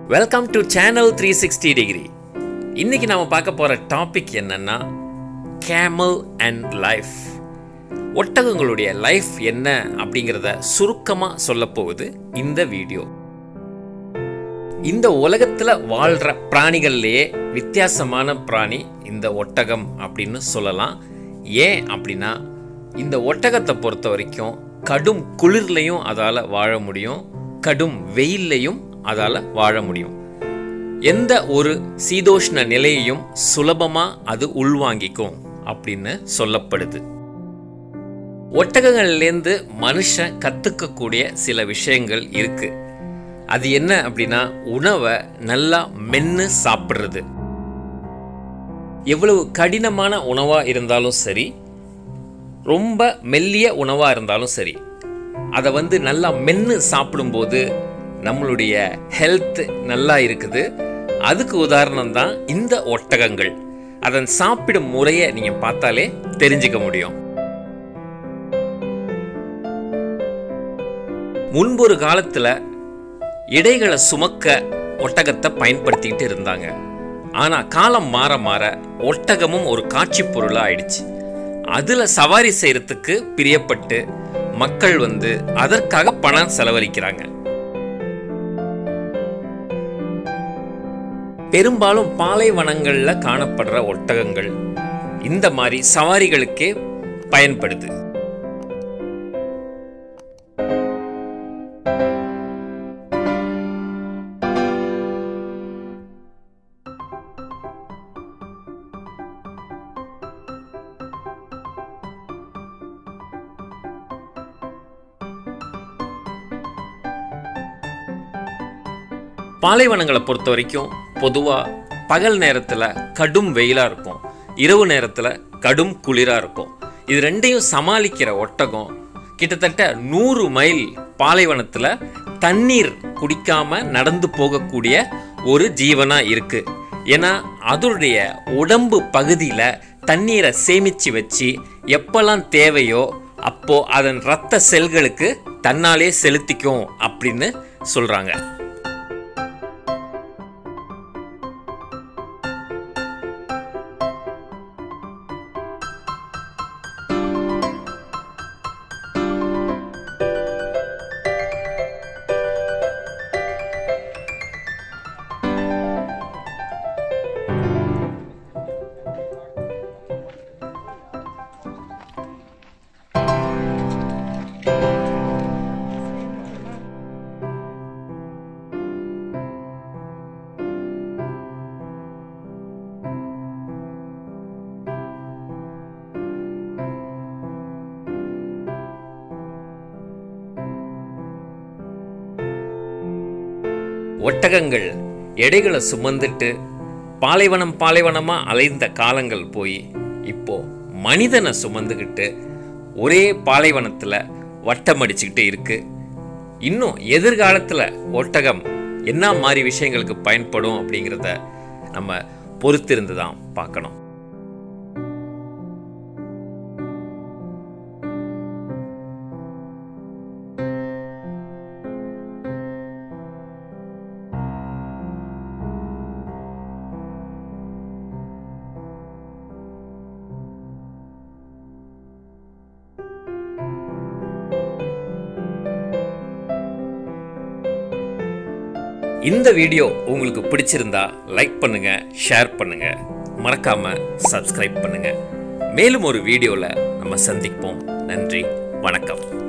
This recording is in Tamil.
welcome to channel three sixty degree இன்னைக்கு நாம பார்க்க போற டாபிக் என்னன்னா கேமல் அண்ட் லைஃப் ஒட்டகங்களுடைய லைஃப் என்ன அப்படிங்கிறத சுருக்கமாக சொல்ல போகுது இந்த வீடியோ இந்த உலகத்தில் வாழ்கிற பிராணிகள்லேயே வித்தியாசமான பிராணி இந்த ஒட்டகம் அப்படின்னு சொல்லலாம் ஏன் அப்படின்னா இந்த ஒட்டகத்தை பொறுத்த வரைக்கும் கடும் குளிர்லையும் அதால் வாழ முடியும் கடும் வெயில்லையும் அதால் வாழ முடியும் எந்த ஒரு சீதோஷ்ண நிலையையும் சுலபமாக அது உள்வாங்கிக்கும் அப்படின்னு சொல்லப்படுது ஒட்டகங்கள்லேருந்து மனுஷன் கற்றுக்கக்கூடிய சில விஷயங்கள் இருக்கு அது என்ன அப்படின்னா உணவை நல்லா மென்று சாப்பிட்றது எவ்வளவு கடினமான உணவாக இருந்தாலும் சரி ரொம்ப மெல்லிய உணவாக இருந்தாலும் சரி அதை வந்து நல்லா மென்று சாப்பிடும்போது நம்மளுடைய ஹெல்த் நல்லா இருக்குது அதுக்கு உதாரணம் தான் இந்த ஒட்டகங்கள் அதன் சாப்பிடும் முறையை நீங்கள் பார்த்தாலே தெரிஞ்சுக்க முடியும் முன்பொரு காலத்தில் இடைகளை சுமக்க ஒட்டகத்தை பயன்படுத்திக்கிட்டு இருந்தாங்க ஆனால் காலம் மாற மாற ஒட்டகமும் ஒரு காட்சி பொருளாக ஆயிடுச்சு அதில் சவாரி செய்கிறதுக்கு பிரியப்பட்டு மக்கள் வந்து அதற்காக பணம் செலவழிக்கிறாங்க பெரும்பாலும் பாலைவனங்களில் காணப்படுற ஒட்டகங்கள் இந்த மாதிரி சவாரிகளுக்கே பயன்படுது பாலைவனங்களை பொறுத்த வரைக்கும் பொதுவாக பகல் நேரத்தில் கடும் வெயிலாக இருக்கும் இரவு நேரத்தில் கடும் குளிராக இருக்கும் இது ரெண்டையும் சமாளிக்கிற ஒட்டகம் கிட்டத்தட்ட நூறு மைல் பாலைவனத்தில் தண்ணீர் குடிக்காம நடந்து போகக்கூடிய ஒரு ஜீவனாக இருக்கு ஏன்னா அதனுடைய உடம்பு பகுதியில் தண்ணீரை சேமித்து வச்சு எப்பெல்லாம் தேவையோ அப்போ அதன் இரத்த செல்களுக்கு தன்னாலே செலுத்திக்கும் அப்படின்னு சொல்கிறாங்க ஒட்டகங்கள் எடைகளை சுமந்துட்டு பாலைவனம் பாலைவனமாக அலைந்த காலங்கள் போய் இப்போ மனிதனை சுமந்துக்கிட்டு ஒரே பாலைவனத்தில் வட்டம் அடிச்சுக்கிட்டு இருக்கு இன்னும் எதிர்காலத்தில் ஒட்டகம் என்ன மாதிரி விஷயங்களுக்கு பயன்படும் அப்படிங்கிறத நம்ம பொறுத்திருந்து தான் பார்க்கணும் இந்த வீடியோ உங்களுக்கு பிடிச்சிருந்தா லைக் பண்ணுங்க ஷேர் பண்ணுங்க மறக்காம சப்ஸ்கிரைப் பண்ணுங்க மேலும் ஒரு வீடியோவில் நம்ம சந்திப்போம் நன்றி வணக்கம்